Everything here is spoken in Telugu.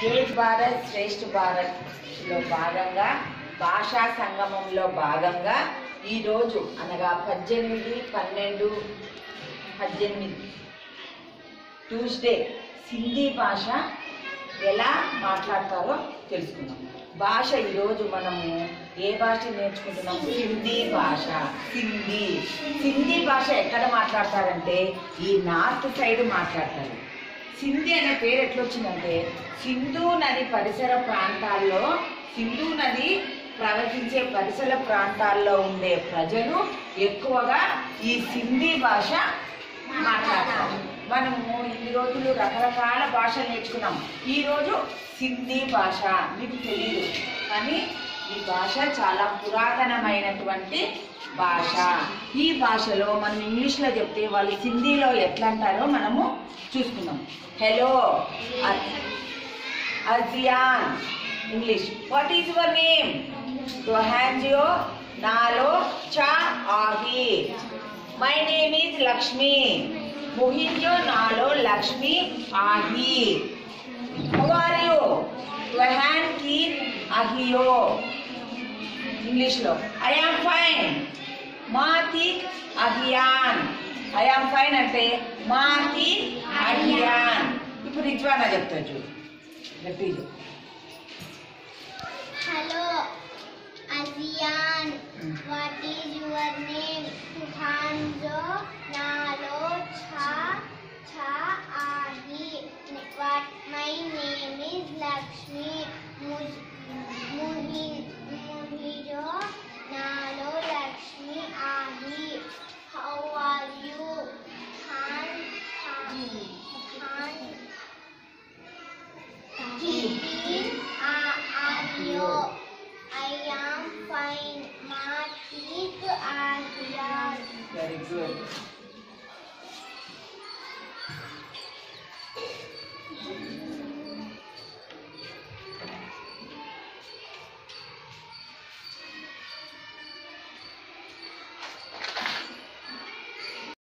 ఏక్ భారత్ శ్రేష్ఠ భారత్లో భాగంగా భాషా సంగమంలో భాగంగా ఈరోజు అనగా పద్దెనిమిది పన్నెండు పద్దెనిమిది ట్యూస్డే సింధీ భాష ఎలా మాట్లాడతారో తెలుసుకుందాం భాష ఈరోజు మనము ఏ భాష నేర్చుకుంటున్నాం హిందీ భాష హిందీ హిందీ భాష ఎక్కడ మాట్లాడతారంటే ఈ నార్త్ సైడ్ మాట్లాడతారు సింధీ అనే పేరు ఎట్లొచ్చిందంటే సింధు నది పరిసర ప్రాంతాల్లో సింధు నది ప్రవహించే పరిసర ప్రాంతాల్లో ఉండే ప్రజలు ఎక్కువగా ఈ సింధీ భాష మాట్లాడతారు మనము ఇన్ని రోజులు రకరకాల భాషలు నేర్చుకున్నాం ఈ రోజు సింధీ భాష మీకు తెలియదు కానీ ఈ భాష చాలా పురాతనమైనటువంటి భాష ఈ భాషలో మనం ఇంగ్లీష్లో చెప్తే వాళ్ళు సింధీలో ఎట్లా అంటారో మనము చూసుకుందాం హలో అజియాన్ English what is your name టు హ్యాంజియో నాలో చా ఆగి మై నేమ్ ఈజ్ లక్ష్మి ముహింజో నాలో లక్ష్మి ఆగి how are you your hand keep అహియో ఇంగ్లీష్లో ఐ ఆమ్ ఫైన్ మాతిక్ అభియాన్ ఐ ఆమ్ ఫైన్ అంటే మాతిక్ అభియాన్ ఇప్పుడు రిజ్వానా చెప్తా చూడు గట్టిగా Hello, Azian. Mm. What is your name? Tuhanjo, Nalo, Cha, Cha, Ahi. What? My name is Lakshmi. Muj, Muhi, Muhijo, Nalo, Lakshmi, Ahi. How are you? Han, Han.